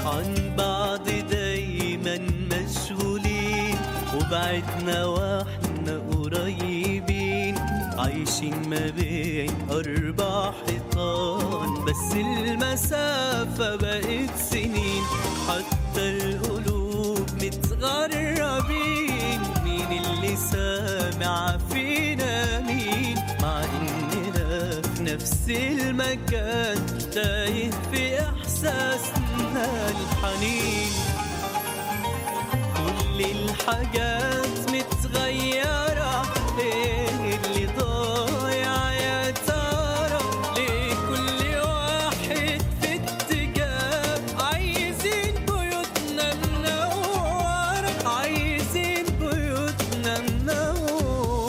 عن بعض دايما مشغولين وبعدنا واحنا قريبين عايشين ما بين أربع حيطان بس المسافة بقت سنين حتى القلوب متغربين مين اللي سامع فينا مين مع إننا في نفس المكان تايه في إحساسنا الحنين كل الحاجات متغيرة ايه اللي ضايع يا ترى ليه كل واحد في اتجاه عايزين بيوتنا منورة عايزين بيوتنا منورة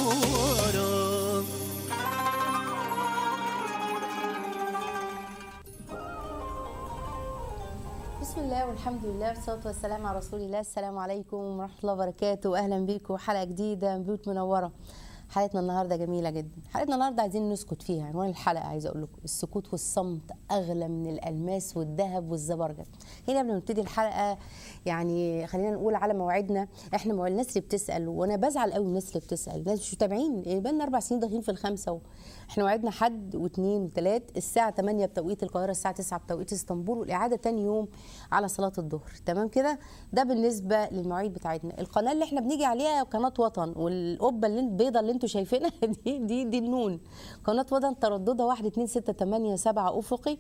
بسم الله والحمد لله والصلاة والسلام على رسول الله السلام عليكم ورحمة الله وبركاته أهلا بيكم حلقة جديدة من بيوت منورة حلقتنا النهارده جميلة جدا حلقتنا النهارده عايزين نسكت فيها عنوان الحلقة عايزة أقول لكم السكوت والصمت أغلى من الألماس والذهب والزبرجد هنا قبل ما نبتدي الحلقة يعني خلينا نقول على موعدنا احنا موعد الناس اللي بتسأل وأنا بزعل قوي من الناس اللي بتسأل الناس مش متابعين إيه، بقالنا أربع سنين داخلين في الخمسة و... احنا موعدنا حد واثنين وثلاث الساعة 8 بتوقيت القاهرة الساعة 9 بتوقيت اسطنبول والإعادة تاني يوم على صلاة الظهر تمام كده ده بالنسبة للمواعيد بتاعتنا القناة اللي احنا بنيجي عليها قناة وطن والقبة اللي البيضة اللي انتوا شايفينها دي دي دي النون قناة وطن ترددها 1 2 6 8 7 أفقي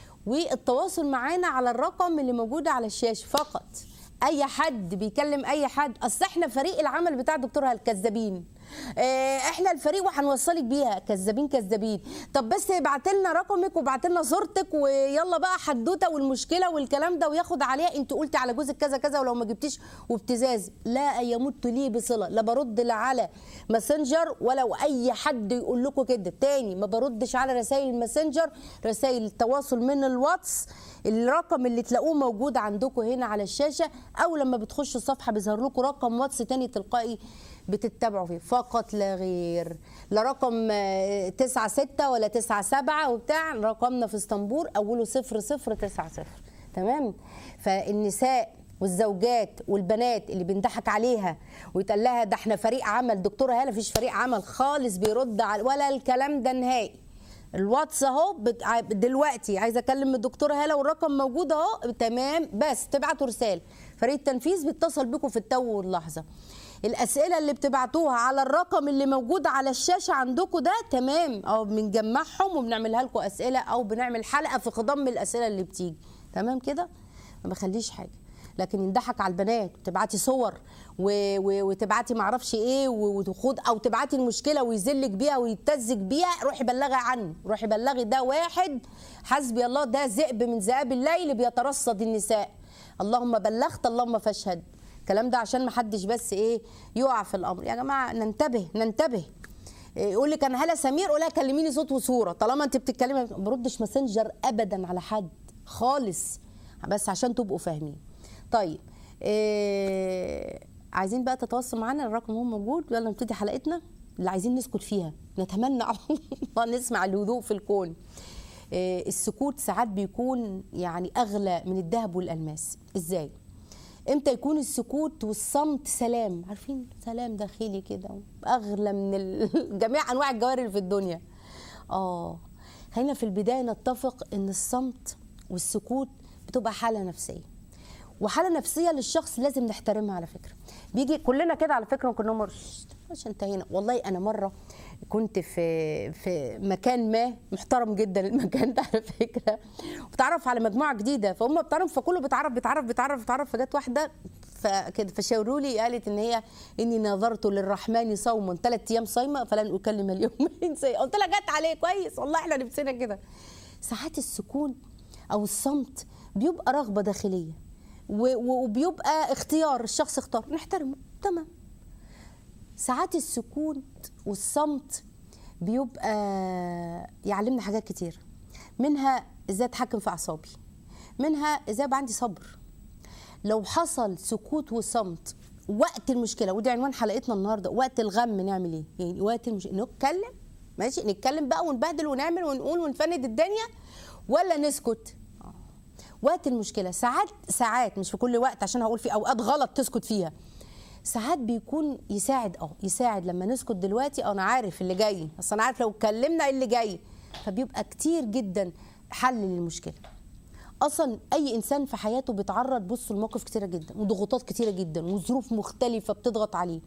والتواصل معانا على الرقم اللي موجود على الشاشة فقط اي حد بيكلم اي حد اصل احنا فريق العمل بتاع الدكتور الكذابين اه احنا الفريق وهنوصلك بيها كذابين كذابين طب بس ابعت لنا رقمك وابعت لنا صورتك ويلا بقى حدوته والمشكله والكلام ده وياخد عليها انت قلتي على جوزك كذا كذا ولو ما جبتيش وابتزاز لا يمت لي بصله لا برد لا على ماسنجر ولو اي حد يقول لكم كده تاني ما بردش على رسائل الماسنجر رسائل التواصل من الواتس الرقم اللي تلاقوه موجود عندكم هنا على الشاشه او لما بتخشوا الصفحه بيظهر لكم رقم واتس تاني تلقائي بتتبعوا فيه فقط لا غير لا رقم آه، تسعة ستة ولا تسعة سبعة وبتاع رقمنا في اسطنبول أوله صفر صفر تسعة صفر تمام فالنساء والزوجات والبنات اللي بنضحك عليها ويتقال لها ده احنا فريق عمل دكتوره هاله مفيش فريق عمل خالص بيرد على ولا الكلام ده نهائي الواتس اهو بت- ع- دلوقتي عايزه اكلم الدكتوره هاله والرقم موجود اهو تمام بس تبعتوا رساله فريق التنفيذ بيتصل بكم في التو واللحظه الاسئله اللي بتبعتوها على الرقم اللي موجود على الشاشه عندكم ده تمام او بنجمعهم وبنعملها لكم اسئله او بنعمل حلقه في خضم الاسئله اللي بتيجي تمام كده ما بخليش حاجه لكن ينضحك على البنات تبعتي صور و... و... وتبعتي معرفش ايه و- وتخوض او تبعتي المشكله ويذلك بيها ويتزك بيها روحي بلغي عنه روحي بلغي ده واحد حسبي الله ده ذئب من ذئاب الليل بيترصد النساء اللهم بلغت اللهم فاشهد الكلام ده عشان ما حدش بس ايه يقع في الامر يا جماعه ننتبه ننتبه إيه، يقول لك انا هلا سمير قولها كلميني صوت وصوره طالما انت بتتكلمي ما بردش ماسنجر ابدا على حد خالص بس عشان تبقوا فاهمين طيب إيه عايزين بقى تتواصلوا معانا الرقم هو موجود يلا نبتدي حلقتنا اللي عايزين نسكت فيها نتمنى على الله نسمع الهدوء في الكون إيه السكوت ساعات بيكون يعني اغلى من الذهب والالماس ازاي امتى يكون السكوت والصمت سلام عارفين سلام داخلي كده اغلى من ال- جميع انواع الجوارح اللي في الدنيا اه خلينا في البدايه نتفق ان الصمت والسكوت بتبقى حاله نفسيه وحاله نفسيه للشخص لازم نحترمها على فكره بيجي كلنا كده على فكره كنا مر مش انتهينا والله انا مره كنت في في مكان ما محترم جدا المكان ده على فكره وبتعرف على مجموعه جديده فهم بتعرف فكله بيتعرف بيتعرف بيتعرف بيتعرف فجت واحده فكده فشاوروا لي قالت ان هي اني نظرت للرحمن صوما ثلاث ايام صايمه فلن اكلم اليوم انسيا قلت لها جت عليه كويس والله احنا نفسنا كده ساعات السكون او الصمت بيبقى رغبه داخليه و- و- وبيبقى اختيار الشخص اختار نحترمه تمام ساعات السكوت والصمت بيبقى يعلمنا حاجات كتير منها ازاي اتحكم في اعصابي منها ازاي يبقى عندي صبر لو حصل سكوت وصمت وقت المشكله ودي عنوان حلقتنا النهارده وقت الغم نعمل ايه يعني وقت المشكله نتكلم ماشي نتكلم بقى ونبهدل ونعمل ونقول ونفند الدنيا ولا نسكت آه. وقت المشكله ساعات ساعات مش في كل وقت عشان هقول في اوقات غلط تسكت فيها ساعات بيكون يساعد اه يساعد لما نسكت دلوقتي اه انا عارف اللي جاي اصل انا عارف لو اتكلمنا إيه اللي جاي فبيبقى كتير جدا حل للمشكله اصلا اي انسان في حياته بيتعرض بص لمواقف كتيره جدا وضغوطات كتيره جدا وظروف مختلفه بتضغط عليه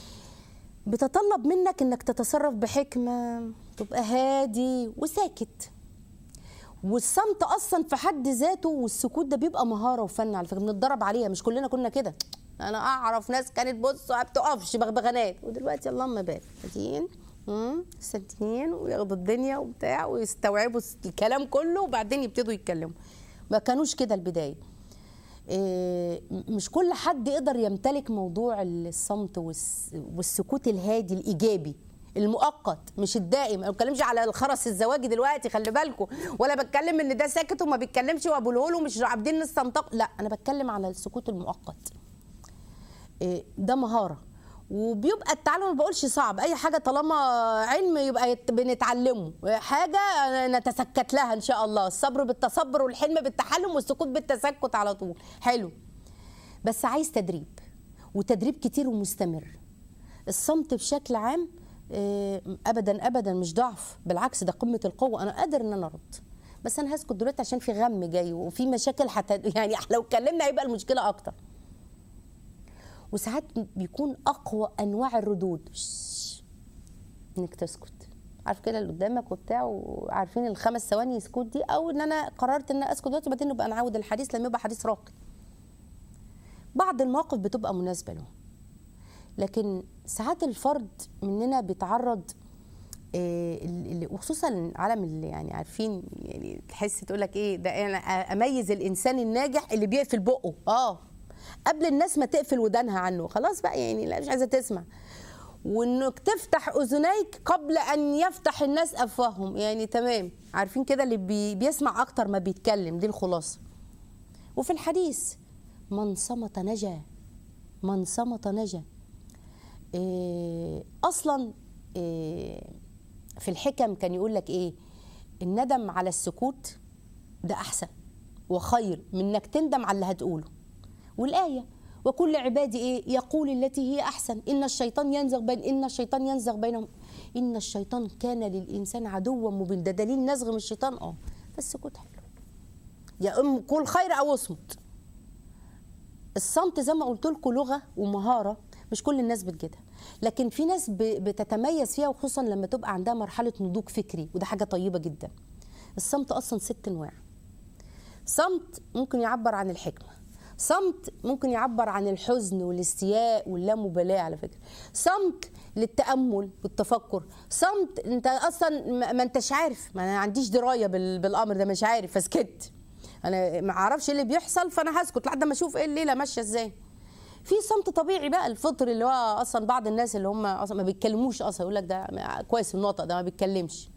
بتطلب منك انك تتصرف بحكمه تبقى هادي وساكت والصمت اصلا في حد ذاته والسكوت ده بيبقى مهاره وفن على فكره بنتدرب عليها مش كلنا كنا كده انا اعرف ناس كانت بص ما بتقفش بغبغانات ودلوقتي اللهم بارك قاعدين مم، ساكتين وياخدوا الدنيا وبتاع ويستوعبوا الكلام كله وبعدين يبتدوا يتكلموا ما كانوش كده البدايه إيه، مش كل حد يقدر يمتلك موضوع الصمت والس- والسكوت الهادي الايجابي المؤقت مش الدائم ما بتكلمش على الخرس الزواجي دلوقتي خلي بالكم ولا بتكلم ان ده ساكت وما بيتكلمش وابو الهول مش عابدين نستنطق لا انا بتكلم على السكوت المؤقت إيه، ده مهاره وبيبقى التعلم ما بقولش صعب اي حاجه طالما علم يبقى يت- بنتعلمه حاجه نتسكت لها ان شاء الله الصبر بالتصبر والحلم بالتحلم والسكوت بالتسكت على طول حلو بس عايز تدريب وتدريب كتير ومستمر الصمت بشكل عام آه، ابدا ابدا مش ضعف بالعكس ده قمه القوه انا قادر ان انا ارد بس انا هسكت دلوقتي عشان في غم جاي وفي مشاكل حتى يعني لو اتكلمنا هيبقى المشكله اكتر وساعات بيكون اقوى انواع الردود شش، انك تسكت عارف كده اللي قدامك وبتاع وعارفين الخمس ثواني سكوت دي او ان انا قررت ان اسكت دلوقتي وبعدين نبقى نعود الحديث لما يبقى حديث راقي بعض المواقف بتبقى مناسبه له لكن ساعات الفرد مننا بيتعرض آه، ال- ال- وخصوصا عالم اللي يعني عارفين يعني تحس تقول لك ايه ده انا اميز الانسان الناجح اللي بيقفل بقه اه قبل الناس ما تقفل ودانها عنه خلاص بقى يعني لا مش عايزه تسمع وانك تفتح اذنيك قبل ان يفتح الناس افواههم يعني تمام عارفين كده اللي بي بيسمع اكتر ما بيتكلم دي الخلاصه وفي الحديث من صمت نجا من صمت نجا إيه اصلا إيه في الحكم كان يقول لك ايه الندم على السكوت ده احسن وخير من انك تندم على اللي هتقوله والايه وكل عبادي ايه يقول التي هي احسن ان الشيطان ينزغ بين ان الشيطان ينزغ بينهم ان الشيطان كان للانسان عدوا مبين ده دليل نزغ من الشيطان اه فالسكوت حلو يا ام قول خير او اصمت الصمت زي ما قلت لكم لغه ومهاره مش كل الناس بتجدها لكن في ناس ب- بتتميز فيها وخصوصا لما تبقى عندها مرحله نضوج فكري وده حاجه طيبه جدا الصمت اصلا ست انواع صمت ممكن يعبر عن الحكمه صمت ممكن يعبر عن الحزن والاستياء واللامبالاه على فكره صمت للتامل والتفكر صمت انت اصلا ما ما انتش عارف ما انا عنديش درايه بال- بالامر ده مش عارف فسكت انا ما اعرفش ايه اللي بيحصل فانا هسكت لحد ما اشوف ايه الليله ماشيه ازاي في صمت طبيعي بقى الفطر اللي هو اصلا بعض الناس اللي هم اصلا ما بيتكلموش اصلا يقول لك ده كويس النقطه ده ما بيتكلمش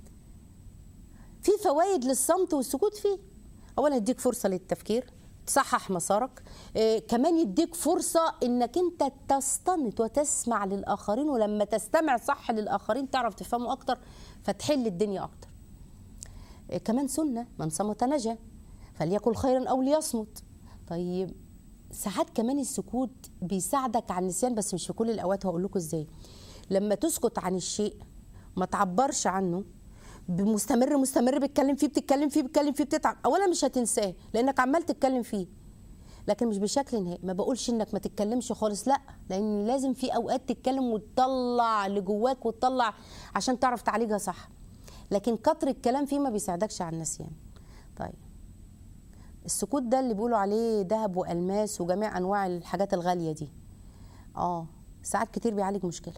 في فوائد للصمت والسكوت فيه اولا يديك فرصه للتفكير تصحح مسارك إيه كمان يديك فرصه انك انت تستنت وتسمع للاخرين ولما تستمع صح للاخرين تعرف تفهمه اكتر فتحل الدنيا اكتر إيه كمان سنه من صمت نجا فليقل خيرا او ليصمت طيب ساعات كمان السكوت بيساعدك على النسيان بس مش في كل الاوقات هقول لكم ازاي لما تسكت عن الشيء ما تعبرش عنه بمستمر مستمر بتتكلم فيه بتتكلم فيه بتتكلم فيه بتتعب اولا مش هتنساه لانك عمال تتكلم فيه لكن مش بشكل نهائي ما بقولش انك ما تتكلمش خالص لا لان لازم في اوقات تتكلم وتطلع اللي جواك وتطلع عشان تعرف تعالجها صح لكن كتر الكلام فيه ما بيساعدكش على النسيان طيب السكوت ده اللي بيقولوا عليه ذهب والماس وجميع انواع الحاجات الغاليه دي اه ساعات كتير بيعالج مشكله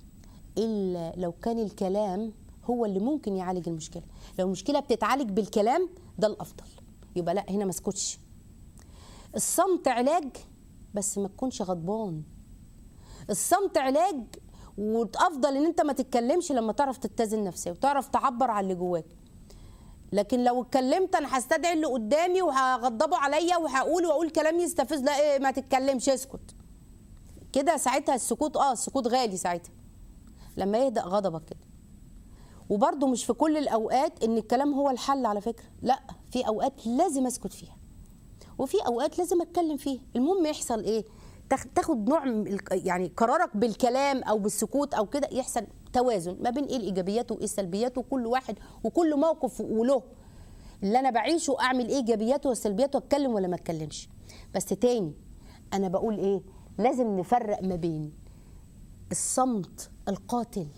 الا لو كان الكلام هو اللي ممكن يعالج المشكله لو المشكله بتتعالج بالكلام ده الافضل يبقى لا هنا ما اسكتش الصمت علاج بس ما تكونش غضبان الصمت علاج وافضل ان انت ما تتكلمش لما تعرف تتزن نفسيا وتعرف تعبر عن اللي جواك لكن لو اتكلمت انا هستدعي اللي قدامي وهغضبه عليا وهقول واقول كلام يستفز لا إيه ما تتكلمش اسكت كده ساعتها السكوت اه السكوت غالي ساعتها لما يهدأ غضبك كده وبرده مش في كل الاوقات ان الكلام هو الحل على فكره لا في اوقات لازم اسكت فيها وفي اوقات لازم اتكلم فيها المهم يحصل ايه تاخ- تاخد نوع من ال- يعني قرارك بالكلام او بالسكوت او كده يحصل توازن ما بين ايه الايجابيات وايه السلبيات وكل واحد وكل موقف وله اللي انا بعيشه اعمل ايه ايجابياته وسلبياته اتكلم ولا ما اتكلمش بس تاني انا بقول ايه لازم نفرق ما بين الصمت القاتل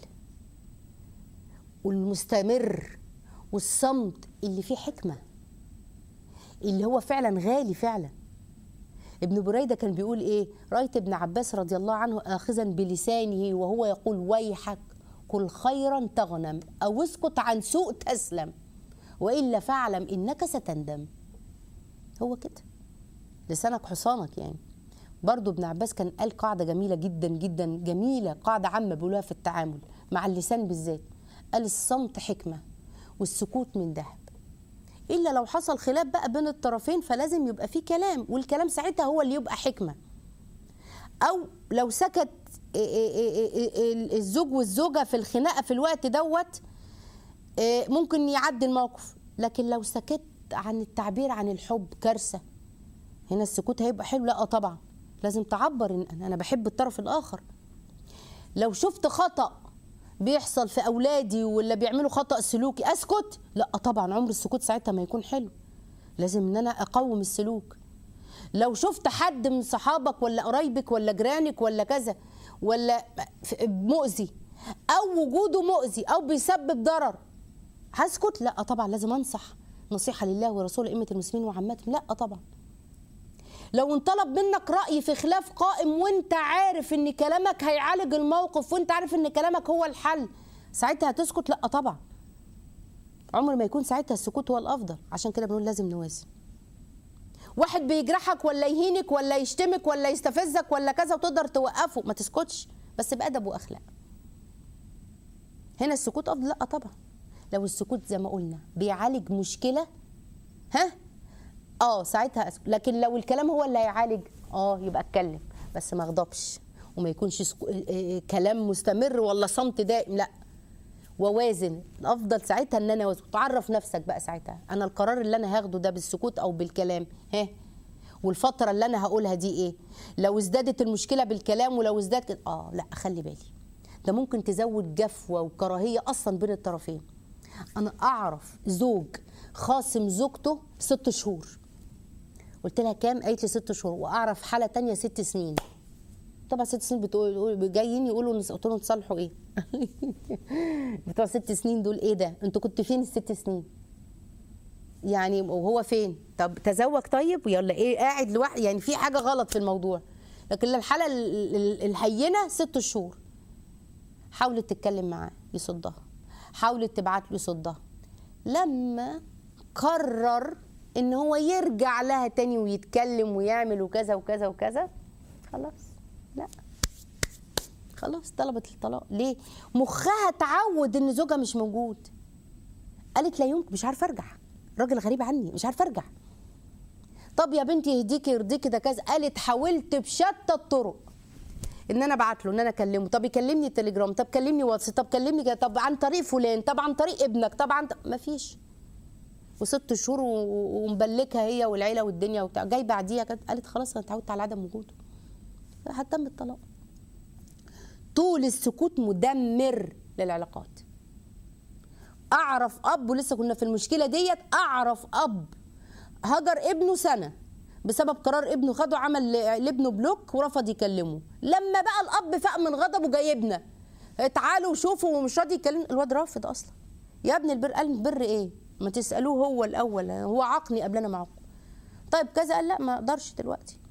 والمستمر والصمت اللي فيه حكمه اللي هو فعلا غالي فعلا ابن بريده كان بيقول ايه رايت ابن عباس رضي الله عنه اخذا بلسانه وهو يقول ويحك كل خيرا تغنم او اسكت عن سوء تسلم والا فاعلم انك ستندم هو كده لسانك حصانك يعني برضو ابن عباس كان قال قاعده جميله جدا جدا جميله قاعده عامه بيقولوها في التعامل مع اللسان بالذات قال الصمت حكمه والسكوت من ذهب الا لو حصل خلاف بقى بين الطرفين فلازم يبقى في كلام والكلام ساعتها هو اللي يبقى حكمه او لو سكت إيه إيه إيه إيه إيه الزوج والزوجه في الخناقه في الوقت دوت إيه ممكن يعدي الموقف لكن لو سكت عن التعبير عن الحب كارثه هنا السكوت هيبقى حلو لا طبعا لازم تعبر ان انا بحب الطرف الاخر لو شفت خطأ بيحصل في اولادي ولا بيعملوا خطأ سلوكي اسكت لا طبعا عمر السكوت ساعتها ما يكون حلو لازم ان انا اقوم السلوك لو شفت حد من صحابك ولا قرايبك ولا جيرانك ولا كذا ولا مؤذي او وجوده مؤذي او بيسبب ضرر هسكت لا طبعا لازم انصح نصيحه لله ورسوله ائمه المسلمين وعامتهم لا طبعا لو انطلب منك رأي في خلاف قائم وانت عارف ان كلامك هيعالج الموقف وانت عارف ان كلامك هو الحل ساعتها هتسكت لا طبعا عمر ما يكون ساعتها السكوت هو الافضل عشان كده بنقول لازم نوازن واحد بيجرحك ولا يهينك ولا يشتمك ولا يستفزك ولا كذا وتقدر توقفه ما تسكتش بس بأدب واخلاق هنا السكوت افضل لا طبعا لو السكوت زي ما قلنا بيعالج مشكله ها اه ساعتها أسكت. لكن لو الكلام هو اللي هيعالج اه يبقى اتكلم بس ما اغضبش وما يكونش سكو... آه، آه، كلام مستمر ولا صمت دائم لا ووازن الافضل ساعتها ان انا اوازن تعرف نفسك بقى ساعتها انا القرار اللي انا هاخده ده بالسكوت او بالكلام ها والفتره اللي انا هقولها دي ايه لو ازدادت المشكله بالكلام ولو ازداد كده اه لا خلي بالي ده ممكن تزود جفوه وكراهيه اصلا بين الطرفين انا اعرف زوج خاصم زوجته ست شهور قلت لها كام قالت لي ست شهور واعرف حاله تانية ست سنين طبعا ست سنين بتقول جايين يقولوا قلت لهم تصالحوا ايه بتوع ست سنين دول ايه ده انتوا كنتوا فين الست سنين يعني وهو فين طب تزوج طيب يلا ايه قاعد لوحده يعني في حاجه غلط في الموضوع لكن الحاله ال- ال- الهينه ست شهور حاولت تتكلم معاه يصدها حاولت تبعت له يصدها لما قرر ان هو يرجع لها تاني ويتكلم ويعمل وكذا وكذا وكذا خلاص لا خلاص طلبت الطلاق ليه مخها تعود ان زوجها مش موجود قالت لا يمكن مش عارفه ارجع راجل غريب عني مش عارفه ارجع طب يا بنتي يهديكي يرضيكي ده كذا قالت حاولت بشتى الطرق ان انا ابعت له ان انا اكلمه طب يكلمني تليجرام طب كلمني واتس طب كلمني كده، طب عن طريق فلان طب عن طريق ابنك طب عن ما فيش وست شهور و- ومبلكها هي والعيله والدنيا وبتاع جاي بعديها كانت قالت خلاص انا اتعودت على عدم وجوده هتم الطلاق طول السكوت مدمر للعلاقات اعرف اب ولسه كنا في المشكله ديت اعرف اب هجر ابنه سنه بسبب قرار ابنه خده عمل ل- لابنه بلوك ورفض يكلمه لما بقى الاب فاق من غضبه جايبنا تعالوا شوفوا ومش راضي يكلم الواد رافض اصلا يا ابن البر قال البر ايه ما تسالوه هو الاول هو عاقني قبل انا معاكم طيب كذا قال لا ما اقدرش دلوقتي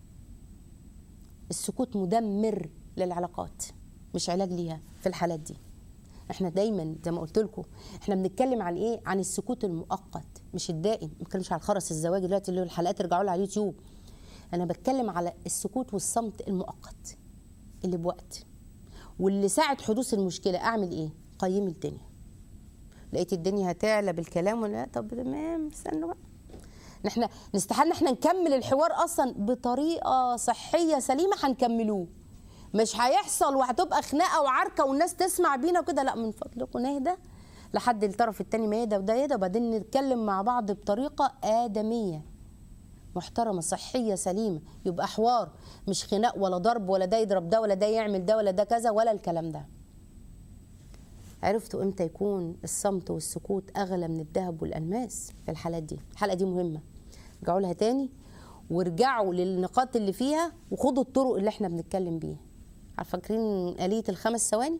السكوت مدمر للعلاقات مش علاج ليها في الحالات دي احنا دايما زي ما قلت لكم احنا بنتكلم عن ايه عن السكوت المؤقت مش الدائم ما بنتكلمش على الخرس الزواج دلوقتي اللي هو الحلقات ارجعوا لها على اليوتيوب انا بتكلم على السكوت والصمت المؤقت اللي بوقت واللي ساعة حدوث المشكلة اعمل ايه قيمي الدنيا لقيت الدنيا هتعلى بالكلام ولا لا؟ طب تمام استنوا بقى احنا نستحق ان احنا نكمل الحوار اصلا بطريقه صحيه سليمه هنكملوه مش هيحصل وهتبقى خناقه وعركه والناس تسمع بينا وكده لا من فضلكم نهدى لحد الطرف التاني ما يهدى وده يهدى وبعدين نتكلم مع بعض بطريقه ادميه محترمه صحيه سليمه يبقى حوار مش خناق ولا ضرب ولا ده يضرب ده ولا ده يعمل ده ولا ده كذا ولا الكلام ده عرفتوا امتى يكون الصمت والسكوت اغلى من الذهب والالماس في الحالات دي الحلقه دي مهمه ارجعوا لها تاني وارجعوا للنقاط اللي فيها وخدوا الطرق اللي احنا بنتكلم بيها عارفه فاكرين آلية الخمس ثواني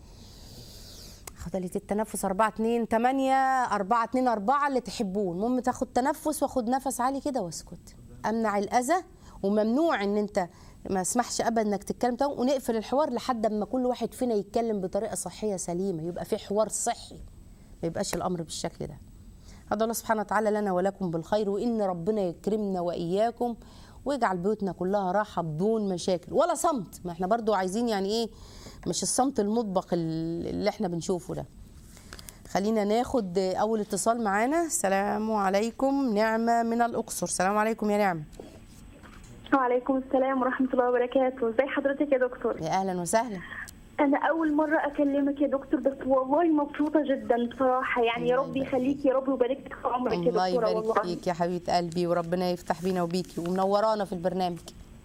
خد آلية التنفس 4 2 8 4 2 4 اللي تحبوه المهم تاخد تنفس واخد نفس عالي كده واسكت امنع الاذى وممنوع ان انت ما اسمحش ابدا انك تتكلم تاني ونقفل الحوار لحد اما كل واحد فينا يتكلم بطريقه صحيه سليمه يبقى في حوار صحي ما يبقاش الامر بالشكل ده هذا الله سبحانه وتعالى لنا ولكم بالخير وان ربنا يكرمنا واياكم ويجعل بيوتنا كلها راحه بدون مشاكل ولا صمت ما احنا برضو عايزين يعني ايه مش الصمت المطبق اللي احنا بنشوفه ده خلينا ناخد اول اتصال معانا السلام عليكم نعمه من الاقصر السلام عليكم يا نعمه وعليكم السلام ورحمة الله وبركاته ازي حضرتك يا دكتور يا اهلا وسهلا أنا أول مرة أكلمك يا دكتور بس والله مبسوطة جدا بصراحة يعني يا الله رب يبارك يخليك يا رب ويبارك لك في عمرك يا الله دكتورة يبارك والله فيك يا حبيبه قلبي وربنا يفتح بينا وبيكي ومنورانا في البرنامج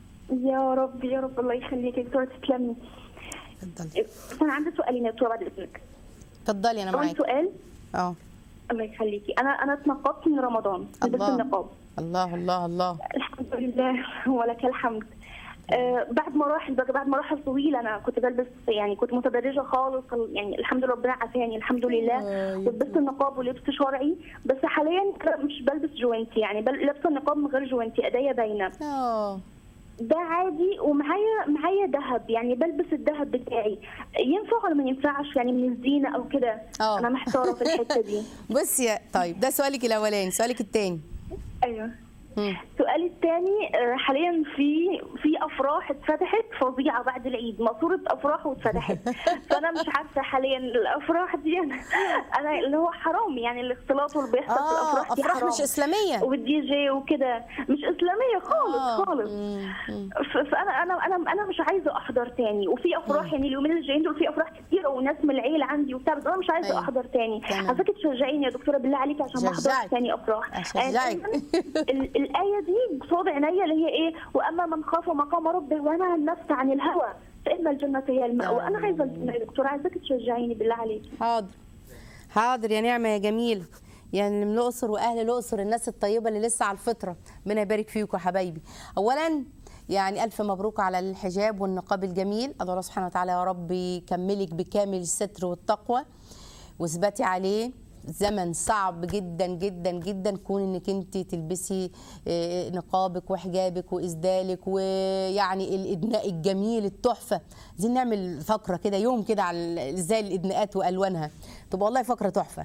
يا رب يا رب الله يخليك يا دكتورة تسلمي اتفضلي بس أنا عندي سؤالين يا دكتورة بعد إذنك اتفضلي انا أول معاكي سؤال اه الله يخليكي أنا أنا اتنقبت من رمضان لبست الله. النقاب الله الله الله الحمد لله ولك الحمد آه بعد مراحل بقى بعد مراحل طويله انا كنت بلبس يعني كنت متدرجه خالص يعني الحمد لله ربنا عافاني الحمد لله ولبست النقاب ولبس شرعي بس حاليا أنا مش بلبس جوانتي يعني بل- لابسه النقاب من غير جوانتي ايديا باينه اه ده عادي ومعايا معايا ذهب يعني بلبس الذهب بتاعي ينفع ولا ما ينفعش يعني من الزينه او كده آه. انا محتاره في الحته دي بصي يا- طيب ده سؤالك الاولاني سؤالك الثاني ايوه سؤالي الثاني حاليا في في افراح اتفتحت فظيعه بعد العيد ماسوره افراح واتفتحت فانا مش عارفه حاليا الافراح دي انا, أنا اللي هو حرام يعني الاختلاط واللي بيحصل في اه الافراح دي افراح حرام مش اسلاميه والدي جي وكده مش اسلاميه خالص آه. خالص مم، مم. ف- فانا انا انا انا مش عايزه احضر تاني وفي افراح يعني اليومين اللي جايين دول في افراح كتيره وناس من العيله عندي وبتاع بس انا مش عايزه أيوة. احضر تاني تمام. عايزاكي تشجعيني يا دكتوره بالله عليكي عشان ما أشجعك. احضرش تاني افراح أشجعك. دايماً ال- الايه دي قصاد عينيا اللي هي ايه واما من خاف مقام ربه ونهى النفس عن الهوى فان الجنه هي المأوى انا عايزه الجنه يا دكتوره عايزاكي تشجعيني بالله عليكي حاضر حاضر يا نعمه يا جميله يعني من الاقصر واهل الاقصر الناس الطيبه اللي لسه على الفطره ربنا يبارك فيكم يا حبايبي اولا يعني الف مبروك على الحجاب والنقاب الجميل ادعو الله سبحانه وتعالى يا رب يكملك بكامل الستر والتقوى واثبتي عليه زمن صعب جدا جدا جدا كون انك انت تلبسي آه، نقابك وحجابك واسدالك ويعني الادناء الجميل التحفه عايزين نعمل فقره كده يوم كده على ازاي الادناءات والوانها تبقى والله فقره تحفه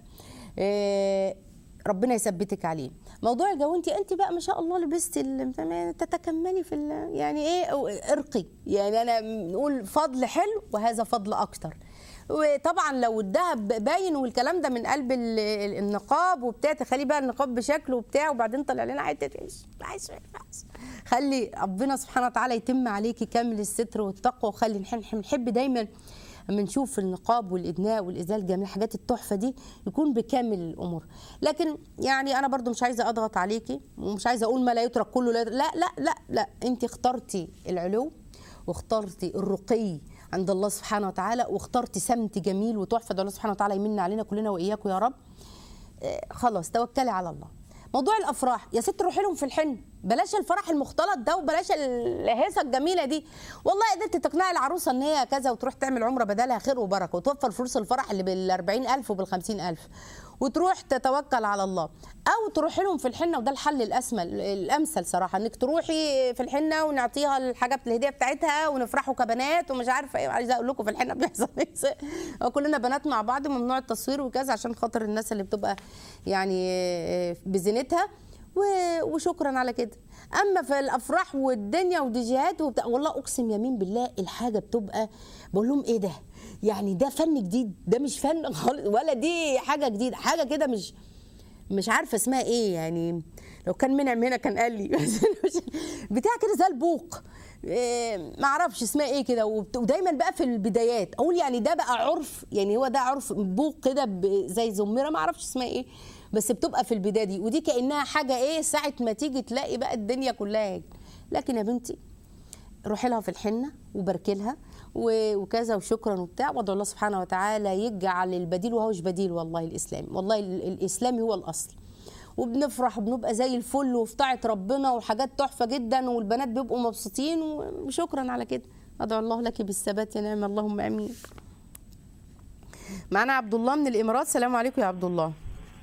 آه، ربنا يثبتك عليه موضوع الجو انت انت بقى ما شاء الله لبستي ال- تتكملي في ال- يعني ايه ارقي يعني انا نقول فضل حلو وهذا فضل اكتر وطبعا لو الذهب باين والكلام ده من قلب ال- ال- النقاب وبتاع تخلي بقى النقاب بشكله وبتاع وبعدين طلع لنا حته ايش عايز ما ينفعش. خلي ربنا سبحانه وتعالى يتم عليكي كامل الستر والتقوى وخلي نحن نحن نحب دايما اما نشوف النقاب والادناء والازال جميع الحاجات التحفه دي يكون بكامل الامور لكن يعني انا برضو مش عايزه اضغط عليكي ومش عايزه اقول ما لا يترك كله لا لا لا لا, لا. انت اخترتي العلو واخترتي الرقي عند الله سبحانه وتعالى واخترتي سمت جميل وتحفه ده الله سبحانه وتعالى يمن علينا كلنا واياكم يا رب آه، خلاص توكلي على الله موضوع الافراح يا ست روحي لهم في الحن بلاش الفرح المختلط ده وبلاش الهيصه الجميله دي والله قدرت تقنعي العروسه ان هي كذا وتروح تعمل عمره بدلها خير وبركه وتوفر فلوس الفرح اللي بال 40000 وبال 50000 وتروح تتوكل على الله او تروحي لهم في الحنه وده الحل الاسمل الامثل صراحه انك تروحي في الحنه ونعطيها الحاجات الهديه بتاعتها ونفرحوا كبنات ومش عارفه ايه عايزه اقول لكم في الحنه بيحصل ايه هو كلنا بنات مع بعض وممنوع التصوير وكذا عشان خاطر الناس اللي بتبقى يعني بزينتها و- وشكرا على كده اما في الافراح والدنيا وديجيهات وبتاع والله اقسم يمين بالله الحاجه بتبقى بقول لهم ايه ده يعني ده فن جديد ده مش فن خالص ولا دي حاجه جديده حاجه كده مش مش عارفه اسمها ايه يعني لو كان منعم هنا كان قال لي بس مش- بتاع كده زي البوق إيه، ما اعرفش اسمها ايه كده وبت- ودايما بقى في البدايات اقول يعني ده بقى عرف يعني هو ده عرف بوق كده ب- زي زمره ما اعرفش اسمها ايه بس بتبقى في البدايه دي ودي كانها حاجه ايه ساعه ما تيجي تلاقي بقى الدنيا كلها هيك. لكن يا بنتي روحي لها في الحنه وباركي لها و- وكذا وشكرا وبتاع وادعو الله سبحانه وتعالى يجعل البديل وهوش بديل والله الاسلامي والله ال- الاسلامي هو الاصل وبنفرح وبنبقى زي الفل وفي طاعه ربنا وحاجات تحفه جدا والبنات بيبقوا مبسوطين وشكرا على كده ادعو الله لك بالثبات يا نعم اللهم امين معانا عبد الله من الامارات السلام عليكم يا عبد الله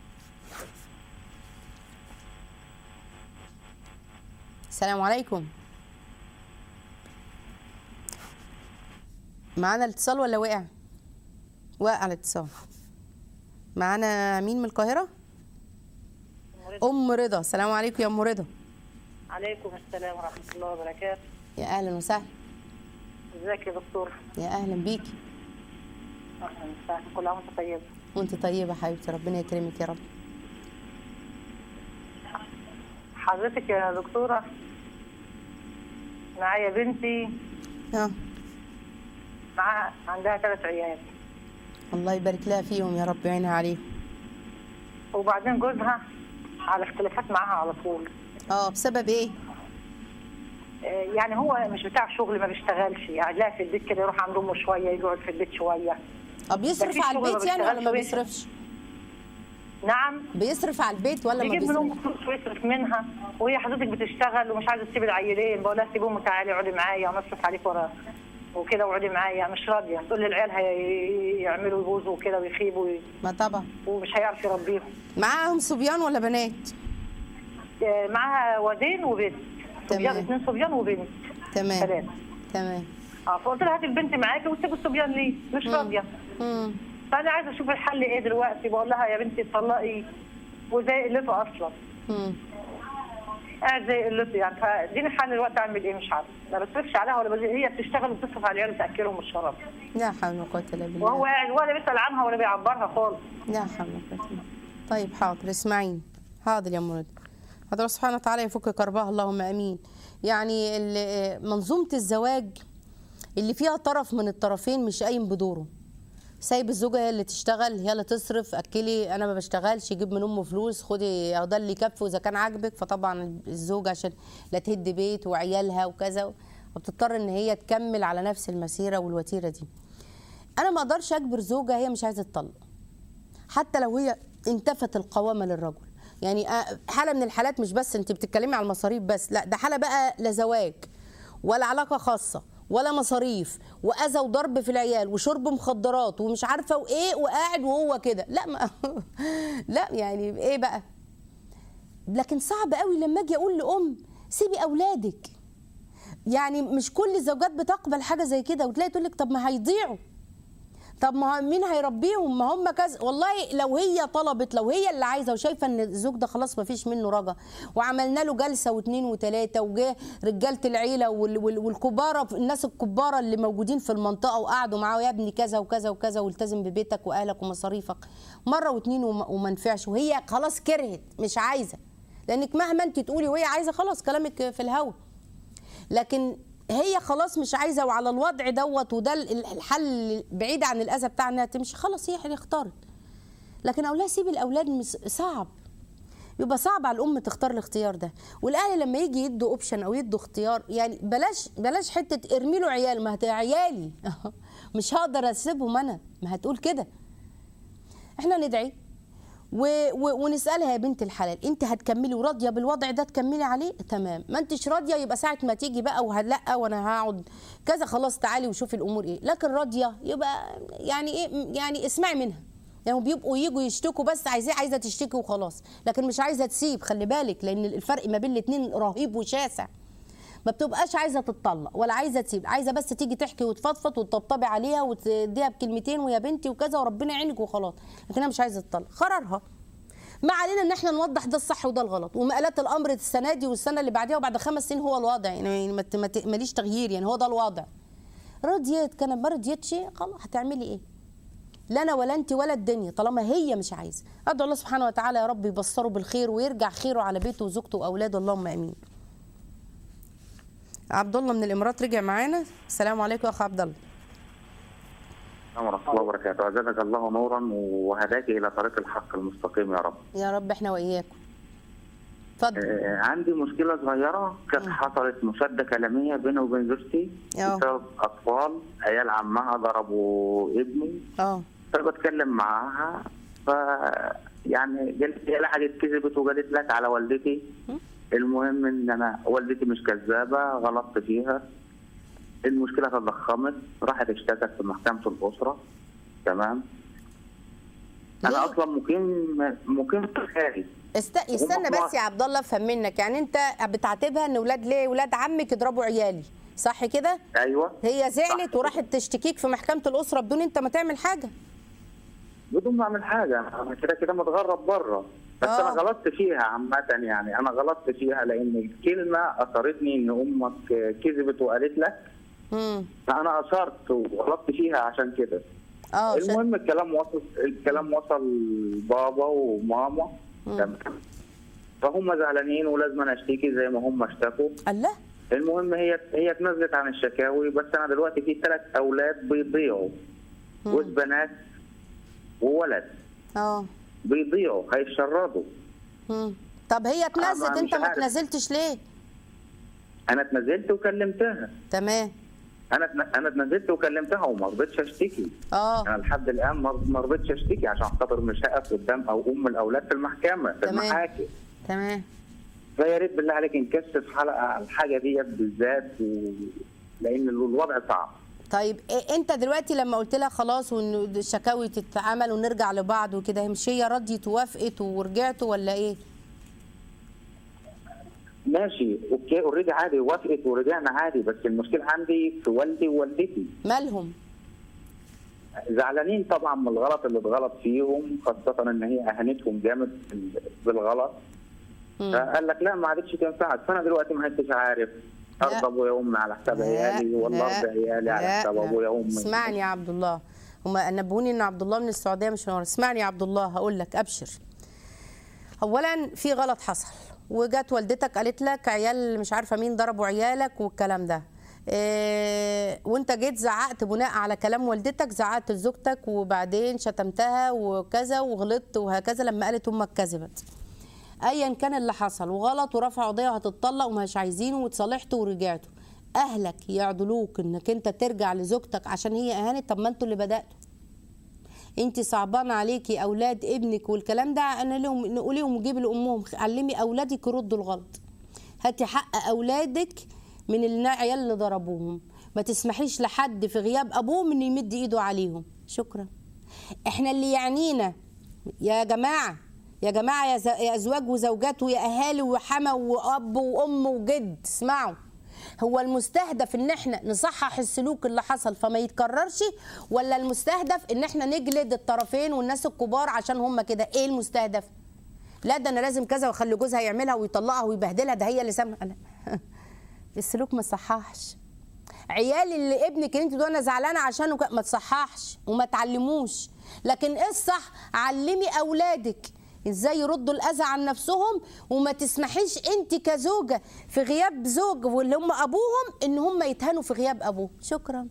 السلام عليكم معانا الاتصال ولا وقع وقع الاتصال معانا مين من القاهره ام رضا السلام عليكم يا ام رضا عليكم السلام ورحمة الله وبركاته يا اهلا وسهلا ازيك يا دكتور يا اهلا بيكي اهلا وسهلا كل عام وانت طيب وانت طيبه حبيبتي ربنا يكرمك يا رب حضرتك يا دكتورة معايا بنتي اه معاها عندها ثلاث عيال الله يبارك لها فيهم يا رب يعينها عليهم وبعدين جوزها على اختلافات معاها على طول اه بسبب ايه آه، يعني هو مش بتاع شغل ما بيشتغلش يعني لا في البيت كده يروح عند امه شويه يقعد في البيت شويه اه بيصرف مفيش على شغل ما البيت يعني ولا ما بيشتغلش ويصرف. بيصرفش نعم بيصرف على البيت ولا ما بيجيب من امه بيصرفش فلوس ويصرف منها وهي حضرتك بتشتغل ومش عايزه تسيب العيلين بقول لها سيبهم تعالي اقعدي معايا وانا اصرف عليك ورا وكده واقعدي معايا مش راضيه تقول لي العيال هيعملوا يبوظوا وكده ويخيبوا ما طبعا ومش هيعرف يربيهم معاهم صبيان ولا بنات آه، معاها ولدين وبنت صبيان تمام. اثنين صبيان وبنت تمام ثلاثه تمام اه فقلت لها هاتي البنت معاكي وسيبوا الصبيان ليه مش راضيه مم. فانا عايزه اشوف الحل ايه دلوقتي بقول لها يا بنتي اتطلقي وزي قلته اصلا مم. قاعد زي قلته يعني فاديني حل دلوقتي اعمل ايه مش عارفه ما بصرفش عليها ولا بزي هي بتشتغل وبتصرف على العيال وتاكلهم والشراب لا حول ولا قوه الا بالله وهو قاعد ولا بيسال عنها ولا بيعبرها خالص لا حول ولا قوه إلا بالله. طيب حاضر اسمعيني حاضر يا مراد حضرة سبحانه وتعالى يفك كربها اللهم امين يعني ال- منظومه الزواج اللي فيها طرف من الطرفين مش قايم بدوره سايب الزوجه هي اللي تشتغل هي اللي تصرف اكلي انا ما بشتغلش يجيب من امه فلوس خدي اهو ده اللي يكفي واذا كان عاجبك فطبعا الزوجه عشان لا تهد بيت وعيالها وكذا وبتضطر ان هي تكمل على نفس المسيره والوتيره دي انا ما اقدرش اجبر زوجه هي مش عايزه تطلق حتى لو هي انتفت القوامه للرجل يعني آه، حاله من الحالات مش بس انت بتتكلمي على المصاريف بس لا ده حاله بقى لا زواج ولا علاقه خاصه ولا مصاريف واذى وضرب في العيال وشرب مخدرات ومش عارفه وايه وقاعد وهو كده لا ما لا يعني ايه بقى لكن صعب قوي لما اجي اقول لام سيبي اولادك يعني مش كل الزوجات بتقبل حاجه زي كده وتلاقي تقول لك طب ما هيضيعوا طب ما مين هيربيهم ما هم كذا والله لو هي طلبت لو هي اللي عايزه وشايفه ان الزوج ده خلاص ما فيش منه رجا وعملنا له جلسه واثنين وثلاثه وجه رجاله العيله وال- وال- والكباره الناس الكباره اللي موجودين في المنطقه وقعدوا معاه يا ابني كذا وكذا وكذا والتزم ببيتك واهلك ومصاريفك مره واثنين وما وما نفعش وهي خلاص كرهت مش عايزه لانك مهما انت تقولي وهي عايزه خلاص كلامك في الهوا لكن هي خلاص مش عايزه وعلى الوضع دوت وده ال- الحل بعيد عن الاذى بتاع انها تمشي خلاص هي اللي اختارت لكن اقول لها سيبي الاولاد مس- صعب يبقى صعب على الام تختار الاختيار ده والاهل لما يجي يدوا اوبشن او يدوا اختيار يعني بلاش بلاش حته ارمي له عيال ما هت عيالي مش هقدر اسيبهم انا ما هتقول كده احنا ندعي و... و... ونسالها يا بنت الحلال انت هتكملي وراضيه بالوضع ده تكملي عليه تمام ما انتش راضيه يبقى ساعه ما تيجي بقى وهلا وانا هقعد كذا خلاص تعالي وشوفي الامور ايه لكن راضيه يبقى يعني ايه يعني اسمعي منها يعني بيبقوا يجوا يشتكوا بس عايزاه عايزه تشتكي وخلاص لكن مش عايزه تسيب خلي بالك لان الفرق ما بين الاثنين رهيب وشاسع ما بتبقاش عايزه تتطلق ولا عايزه تسيب عايزه بس تيجي تحكي وتفضفض وتطبطبي عليها وتديها بكلمتين ويا بنتي وكذا وربنا يعينك وخلاص لكن انا مش عايزه تطلق قرارها ما علينا ان احنا نوضح ده الصح وده الغلط ومقالات الامر السنه دي والسنه اللي بعديها وبعد خمس سنين هو الوضع يعني ما ت- ما ت- ماليش تغيير يعني هو ده الوضع رضيت كانت ما رضيتش خلاص هتعملي ايه لا انا ولا انت ولا الدنيا طالما هي مش عايزه ادعو الله سبحانه وتعالى يا رب يبصره بالخير ويرجع خيره على بيته وزوجته واولاده اللهم امين عبد الله من الامارات رجع معانا السلام عليكم يا اخ عبد الله السلام ورحمة الله وبركاته أزادك الله نورا وهداك إلى طريق الحق المستقيم يا رب يا رب احنا واياكم اتفضل آه، عندي مشكلة صغيرة كانت حصلت مشادة كلامية بيني وبين زوجتي اه. بسبب أطفال عيال عمها ضربوا ابني اه فبتكلم معاها ف يعني قالت هي لحقت كذبت وقالت لك على والدتي المهم ان انا والدتي مش كذابه غلطت فيها المشكله تضخمت راحت اشتكت في محكمه الاسره تمام انا ليه؟ اصلا مقيم مقيم في الخارج است... استنى هم بس يا عبد الله افهم منك يعني انت بتعاتبها ان ولاد ليه ولاد عمك يضربوا عيالي صح كده ايوه هي زعلت صح. وراحت تشتكيك في محكمه الاسره بدون انت ما تعمل حاجه بدون ما اعمل حاجه انا كده كده متغرب بره بس آه. انا غلطت فيها عامه يعني انا غلطت فيها لان الكلمه اثرتني ان امك كذبت وقالت لك امم فانا اثرت وغلطت فيها عشان كده اه عشان- المهم الكلام وصل الكلام وصل بابا وماما تمام فهم زعلانين ولازم أنا اشتكي زي ما هم اشتكوا الله المهم هي هي اتنزلت عن الشكاوي بس انا دلوقتي في ثلاث اولاد بيضيعوا جوز بنات وولد اه بيضيعوا هيتشردوا مم. طب هي اتنزلت مش انت ما عارف. اتنزلتش ليه انا اتنزلت وكلمتها تمام انا اتن- انا اتنزلت وكلمتها وما رضيتش اشتكي اه انا لحد الان ما ما رضيتش اشتكي عشان خاطر مش هقف قدام او ام الاولاد في المحكمه في تمام. المحاكم تمام فيا ريت بالله عليك نكثف حلقه على الحاجه ديت بالذات و... لان الوضع صعب طيب إيه انت دلوقتي لما قلت لها خلاص وان الشكاوي تتعمل ونرجع لبعض وكده مش هي رضيت ووافقت ورجعتوا ولا ايه؟ ماشي اوكي اوريدي عادي وافقت ورجعنا عادي بس المشكله عندي في والدي ووالدتي مالهم؟ زعلانين طبعا من الغلط اللي اتغلط فيهم خاصه ان هي اهانتهم جامد بالغلط مم. فقال لك لا ما عادتش تنفعك فانا دلوقتي ما عدتش عارف ارضى ابويا وامي على حساب عيالي ولا لا، ارضى عيالي على لا، حساب لا. ابويا وامي اسمعني يا عبد الله هما نبهوني ان عبد الله من السعوديه مش من ورا. اسمعني يا عبد الله هقول لك ابشر اولا في غلط حصل وجت والدتك قالت لك عيال مش عارفه مين ضربوا عيالك والكلام ده إيه وانت جيت زعقت بناء على كلام والدتك زعقت لزوجتك وبعدين شتمتها وكذا وغلطت وهكذا لما قالت امك كذبت ايا كان اللي حصل وغلط ورفع قضيه وهتتطلق ومش عايزينه وتصالحتوا ورجعتوا اهلك يعدلوك انك انت ترجع لزوجتك عشان هي اهانت طب ما انتوا اللي بداتوا انت صعبان عليكي اولاد ابنك والكلام ده انا لهم نقوليهم وجيبي لامهم علمي اولادك يردوا الغلط هاتي حق اولادك من العيال اللي ضربوهم ما تسمحيش لحد في غياب ابوهم ان يمد ايده عليهم شكرا احنا اللي يعنينا يا جماعه يا جماعه يا, ز... يا ازواج وزوجات ويا اهالي وحما واب وام وجد اسمعوا هو المستهدف ان احنا نصحح السلوك اللي حصل فما يتكررش ولا المستهدف ان احنا نجلد الطرفين والناس الكبار عشان هم كده ايه المستهدف لا ده انا لازم كذا واخلي جوزها يعملها ويطلقها ويبهدلها ده هي اللي سامحه لا. السلوك ما صححش عيالي اللي ابنك اللي انت تقول انا زعلانه عشانه ك- ما تصححش وما تعلموش لكن ايه الصح علمي اولادك ازاي يردوا الاذى عن نفسهم وما تسمحيش انت كزوجه في غياب زوج واللي هم ابوهم ان هم يتهانوا في غياب ابوه شكرا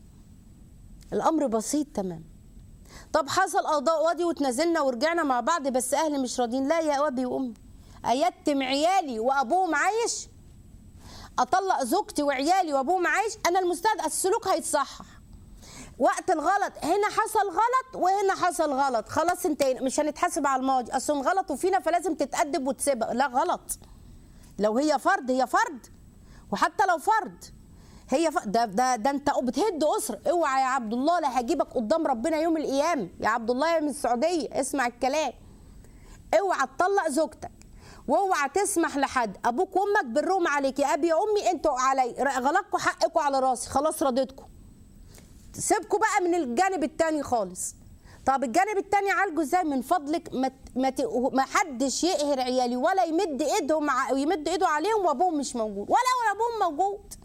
الامر بسيط تمام طب حصل قضاء وادي وتنازلنا ورجعنا مع بعض بس اهلي مش راضيين لا يا ابي وامي ايتم عيالي وابوهم عايش اطلق زوجتي وعيالي وابوهم عايش انا المستهدف السلوك هيتصحح وقت الغلط هنا حصل غلط وهنا حصل غلط خلاص انتهينا مش هنتحاسب على الماضي اصل غلطوا فينا فلازم تتأدب وتسيبها لا غلط لو هي فرد هي فرد وحتى لو فرد هي ف... ده ده ده انت بتهد اسره اوعى يا عبد الله لا هجيبك قدام ربنا يوم القيامه يا عبد الله يا من السعوديه اسمع الكلام اوعى تطلق زوجتك واوعى تسمح لحد ابوك وامك برهم عليك يا ابي يا امي انتوا علي غلطكم حقكم على راسي خلاص رضيتكم سيبكوا بقى من الجانب التاني خالص طب الجانب التاني عالجه ازاي من فضلك ما ت- ما, ت... ما حدش يقهر عيالي ولا يمد ايدهم ع... يمد ايده عليهم وابوهم مش موجود ولا ولا ابوهم موجود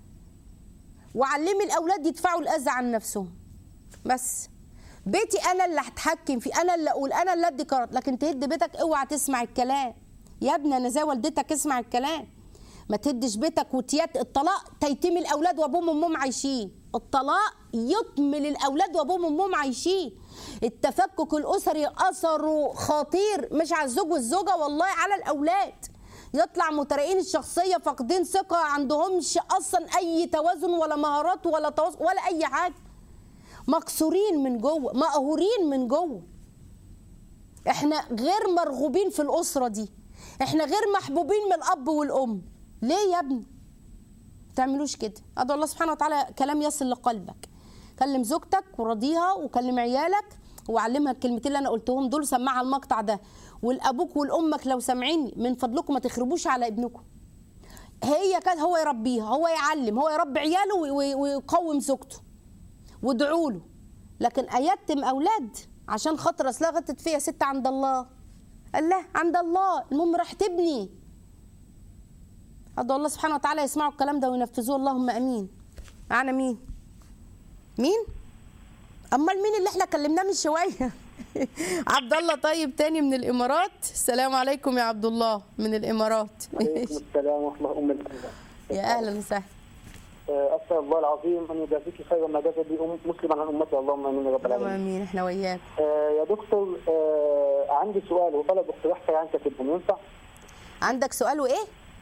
وعلمي الاولاد يدفعوا الاذى عن نفسهم بس بيتي انا اللي هتحكم فيه انا اللي اقول انا اللي ادي قرار لكن تهد بيتك اوعى تسمع الكلام يا ابني انا زي والدتك اسمع الكلام ما تهدش بيتك وتيات الطلاق تيتم الاولاد وابوهم وامهم عايشين الطلاق يطمل الاولاد وابوهم وامهم عايشين التفكك الاسري اثره خطير مش على الزوج والزوجه والله على الاولاد يطلع مترقين الشخصيه فاقدين ثقه عندهمش اصلا اي توازن ولا مهارات ولا تواصل ولا اي حاجه مكسورين من جوه مقهورين من جوه احنا غير مرغوبين في الاسره دي احنا غير محبوبين من الاب والام ليه يا ابني ما تعملوش كده ادعو الله سبحانه وتعالى كلام يصل لقلبك كلم زوجتك وراضيها وكلم عيالك وعلمها الكلمتين اللي انا قلتهم دول سمعها المقطع ده والابوك والامك لو سامعيني من فضلكم ما تخربوش على ابنكم هي كانت هو يربيها هو يعلم هو يربي عياله وي- وي- ويقوم زوجته وادعوا له لكن ايتم اولاد عشان خاطر اصلها غلطت فيا ست عند الله قال لا عند الله المهم راح تبني ادعو الله سبحانه وتعالى يسمعوا الكلام ده وينفذوه اللهم امين معانا مين مين امال مين اللي احنا كلمناه من شويه عبد الله طيب تاني من الامارات السلام عليكم يا عبد الله من الامارات عليكم السلام ورحمة الله ام القلب. يا اهلا وسهلا آه، اسال الله العظيم ان يجازيك خيرا ما جاز به أم- مسلما عن امتي اللهم امين يا رب اللهم العالمين. امين احنا وياك آه، يا دكتور آه، عندي سؤال وطلب اقتراح سريعا كاتبهم ينفع؟ عندك سؤال وايه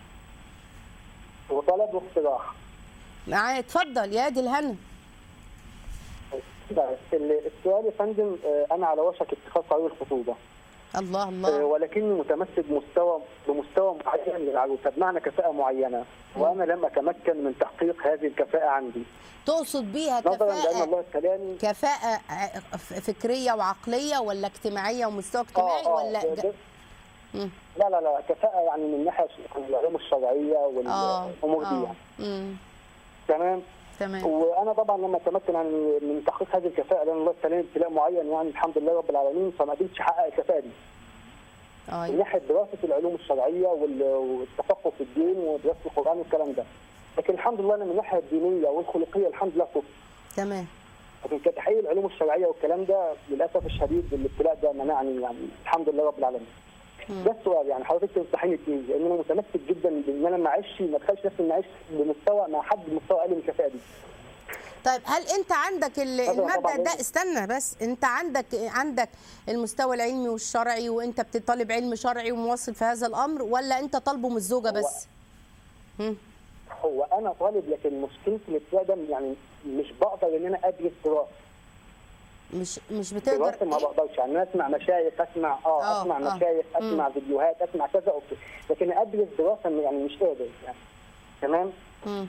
وطلب واقتراح. معايا اتفضل يا دي الهنا ال- السؤال يا فندم آه، انا على وشك اتخاذ قرار الخطوبه الله آه، الله ولكني متمسك بمستوى بمستوى معين للعروسه بمعنى كفاءه معينه وانا لم اتمكن من تحقيق هذه الكفاءه عندي تقصد بيها نظرا لان كفاءة الله ابتلاني كفاءة ع- ف- فكرية وعقلية ولا اجتماعية ومستوى اجتماعي ولا ده- ج- ده- مم. لا لا لا كفاءة يعني من ناحية العلوم الشرعية اه والأمور دي اه يعني مم. تمام تمام وأنا طبعا لما تمكن عن من تحقيق هذه الكفاءة لأن الله ابتلاني ابتلاء معين يعني الحمد لله رب العالمين فما قدرتش أحقق الكفاءة دي من اه ناحية دراسة العلوم الشرعية وال- والتفقه في الدين ودراسة القرآن والكلام ده لكن الحمد لله أنا من الناحية الدينية والخلقية الحمد لله صفر تمام لكن كتحقيق العلوم الشرعية والكلام ده للأسف الشديد الابتلاء ده منعني يعني الحمد لله رب العالمين ده السؤال يعني حضرتك تنصحيني بايه؟ لان انا متمسك جدا بان انا ما اعيش ما اتخيلش نفسي ان اعيش بمستوى مع حد بمستوى اقل من الكفاءه دي. طيب هل انت عندك ال- طبعاً، المبدا طبعاً. ده استنى بس انت عندك عندك المستوى العلمي والشرعي وانت بتطالب علم شرعي ومواصل في هذا الامر ولا انت طالبه من الزوجه بس مم. هو انا طالب لكن مشكلتي الابتلاء ده يعني مش بقدر ان انا ادرس دراسه، مش مش بتقدر دراسه ما بقدرش يعني انا اسمع مشايخ اسمع اه, آه، اسمع آه. مشايخ اسمع فيديوهات اسمع كذا اوكي لكن ادرس دراسه يعني مش قادر يعني تمام؟ مم.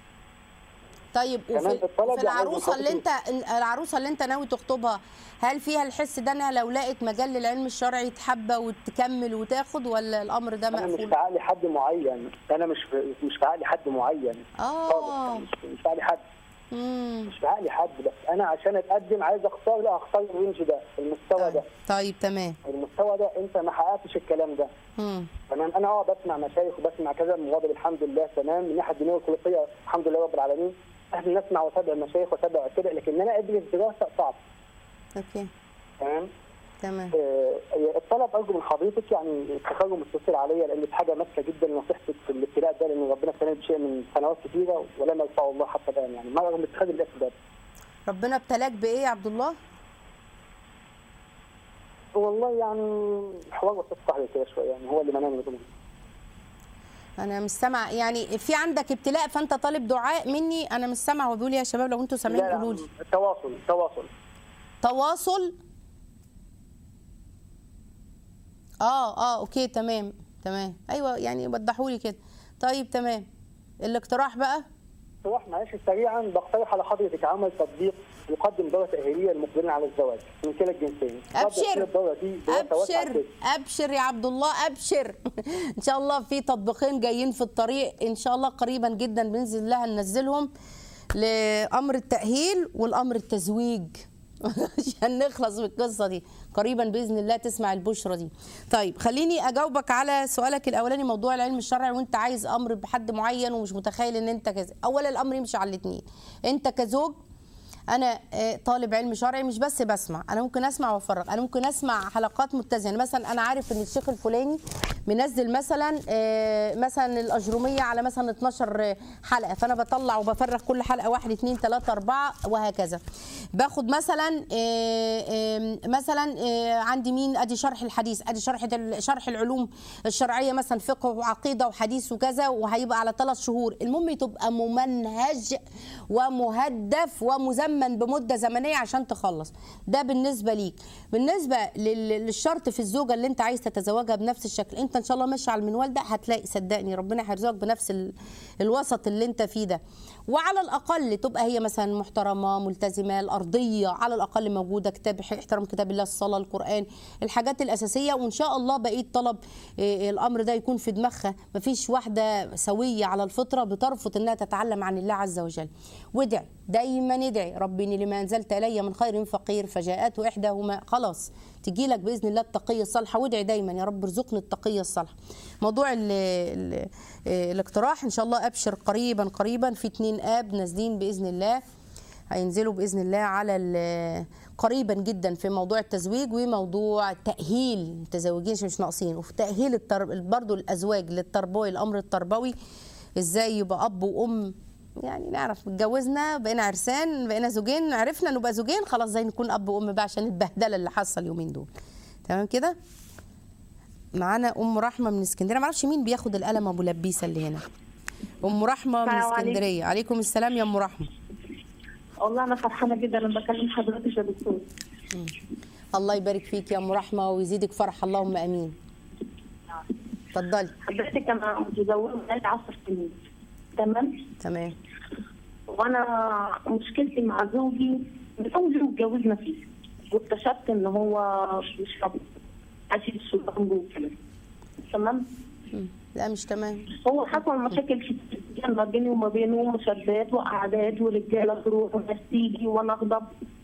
طيب كمان وفي, الطلب وفي يعني العروسه اللي انت خطوة- العروسه اللي انت ناوي تخطبها هل فيها الحس ده انها لو لقت مجال للعلم الشرعي تحبى وتكمل وتاخد ولا الامر ده انا مش مقفول؟ في عقلي حد معين انا مش في مش في عقلي حد معين اه خالص مش مش في عقلي حد امم مش في عقلي حد بس انا عشان اتقدم عايز اختار لا اختار الرينج ده المستوى ده طيب تمام المستوى ده انت ما حققتش الكلام ده امم تمام انا اه بسمع مشايخ وبسمع كذا من غاضب الحمد لله تمام من الناحيه الدينيه والخلقيه الحمد لله رب العالمين اهل نسمع واتابع مشايخ واتابع كده لكن انا ادرس دراسه صعب اوكي تمام تمام آه، الطلب ارجو من حضرتك يعني التكرم متصل عليا لان دي حاجه ماسكه جدا نصيحتك في الابتلاء ده لان ربنا ابتلاني بشيء من سنوات كثيره ولم يرفعه الله حتى الان يعني ما رغم اتخاذ الاسباب ربنا ابتلاك بايه يا عبد الله؟ والله يعني الحوار وسط صحيح كده شويه يعني هو اللي منعني من انا مش سامع يعني في عندك ابتلاء فانت طالب دعاء مني انا مش سامع وبيقول يا شباب لو انتوا سامعين لا قولوا لا لي تواصل تواصل تواصل اه اه اوكي تمام تمام ايوه يعني وضحوا لي كده طيب تمام الاقتراح بقى اقتراح معلش سريعا بقترح على حضرتك عمل تطبيق يقدم دوره تاهيليه للمقبلين على الزواج من كلا الجنسين أبشر. الدوره دي دراسة واسعة ابشر كده. ابشر يا عبد الله ابشر ان شاء الله في تطبيقين جايين في الطريق ان شاء الله قريبا جدا باذن الله هننزلهم لامر التاهيل والامر التزويج عشان نخلص من القصه دي قريبا باذن الله تسمع البشرى دي طيب خليني اجاوبك على سؤالك الاولاني موضوع العلم الشرعي وانت عايز امر بحد معين ومش متخيل ان انت كذا اولا الامر يمشي على الاثنين انت كزوج انا آه، طالب علم شرعي مش بس بسمع انا ممكن اسمع وافرغ انا ممكن اسمع حلقات متزنه يعني مثلا انا عارف ان الشيخ الفلاني منزل مثلا آه، مثلا الاجروميه على مثلا 12 حلقه فانا بطلع وبفرغ كل حلقه واحد اثنين ثلاثه اربعه وهكذا باخد مثلا آه، آه، مثلا آه، عندي مين ادي شرح الحديث ادي شرح ال- شرح العلوم الشرعيه مثلا فقه وعقيده وحديث وكذا وهيبقى على ثلاث شهور المهم تبقى ممنهج ومهدف ومزمن بمده زمنيه عشان تخلص ده بالنسبه ليك بالنسبه لل- للشرط في الزوجه اللي انت عايز تتزوجها بنفس الشكل انت ان شاء الله ماشي على المنوال ده هتلاقي صدقني ربنا هيرزقك بنفس ال- الوسط اللي انت فيه ده وعلى الاقل تبقى هي مثلا محترمه ملتزمه الارضيه على الاقل موجوده كتاب احترام كتاب الله الصلاه القران الحاجات الاساسيه وان شاء الله بقيه طلب إيه، الامر ده يكون في دماغها مفيش واحده سويه على الفطره بترفض انها تتعلم عن الله عز وجل وادعي دايما ادعي ربي اني لما انزلت الي من خير فقير فجاءته احداهما خلاص تجي لك باذن الله التقيه الصالحه وادعي دايما يا رب ارزقني التقيه الصالحه موضوع ال ال الاقتراح ان شاء الله ابشر قريبا قريبا في اتنين اب نازلين باذن الله هينزلوا باذن الله على ال- قريبا جدا في موضوع التزويج وموضوع تاهيل المتزوجين عشان مش ناقصين وفي تاهيل التر... برضو الازواج للتربوي الامر التربوي ازاي يبقى اب وام يعني نعرف اتجوزنا بقينا عرسان بقينا زوجين عرفنا نبقى زوجين خلاص زي نكون اب وام بقى عشان البهدله اللي حاصله اليومين دول تمام كده معانا ام رحمه من اسكندريه معرفش مين بياخد القلم ابو لبيسه اللي هنا ام رحمه من السلام عليكم. اسكندريه عليكم السلام يا ام رحمه والله انا فرحانه جدا لما بكلم حضرتك يا دكتور الله يبارك فيك يا ام رحمه ويزيدك فرح اللهم امين اتفضلي حضرتك انا متزوجه بقالي 10 سنين تمام تمام وانا مشكلتي مع زوجي من اول يوم اتجوزنا فيه واكتشفت ان هو بيشرب عشان الشرطان جوه كده تمام مم. لا مش تمام هو حصل مشاكل كتير ما بيني وما بينه مشادات وقعدات ورجاله تروح وناس تيجي وانا اغضب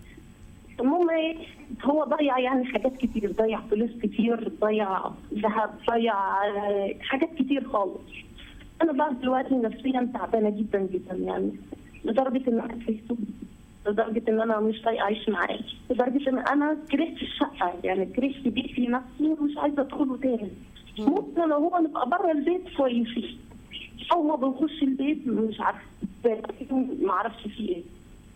المهم ايه هو ضيع يعني حاجات كتير ضيع فلوس كتير ضيع ذهب ضيع آه، حاجات كتير خالص انا بقى دلوقتي نفسيا تعبانه جدا جدا يعني لدرجه ان انا كرهته لدرجه ان انا مش طايقه اعيش معاه لدرجه ان انا كرهت الشقه يعني كرهت بيتي نفسي ومش عايزه ادخله تاني ممكن لو هو نبقى بره البيت كويسين اول ما بنخش البيت مش عارفه ما اعرفش فيه ايه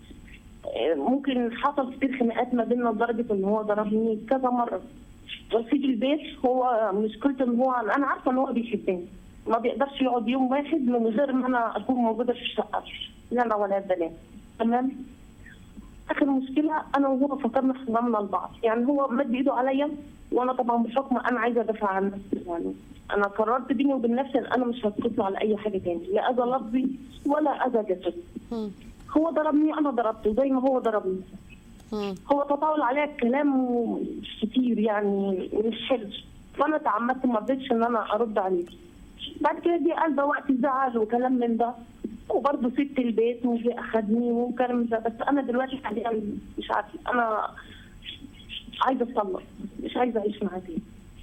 آه، ممكن حصل كتير خناقات ما بيننا لدرجه ان هو ضربني كذا مره واسيب البيت هو مشكلته ان هو انا عارفه ان هو بيحبني ما بيقدرش يقعد يوم واحد من غير ما انا اكون موجوده في الشقه لا انا ولا البنات تمام اخر مشكله انا وهو فكرنا حرمنا لبعض يعني هو مد ايده عليا وانا طبعا بحكم انا عايزه ادافع عن نفسي يعني انا قررت بيني وبين نفسي ان انا مش هسكت له على اي حاجه تاني لا اذى لفظي ولا اذى جسدي مم. هو ضربني انا ضربته زي ما هو ضربني مم. هو تطاول عليا الكلام كتير يعني مش حلو فانا تعمدت ما رضيتش ان انا ارد عليه بعد كده جه قال ده وقت زعل وكلام من ده وبرضه سبت البيت وجي اخدني وكلام من ده بس انا دلوقتي حاليا مش عارفه انا عايزه اتصلح مش عايزه اعيش معاه تاني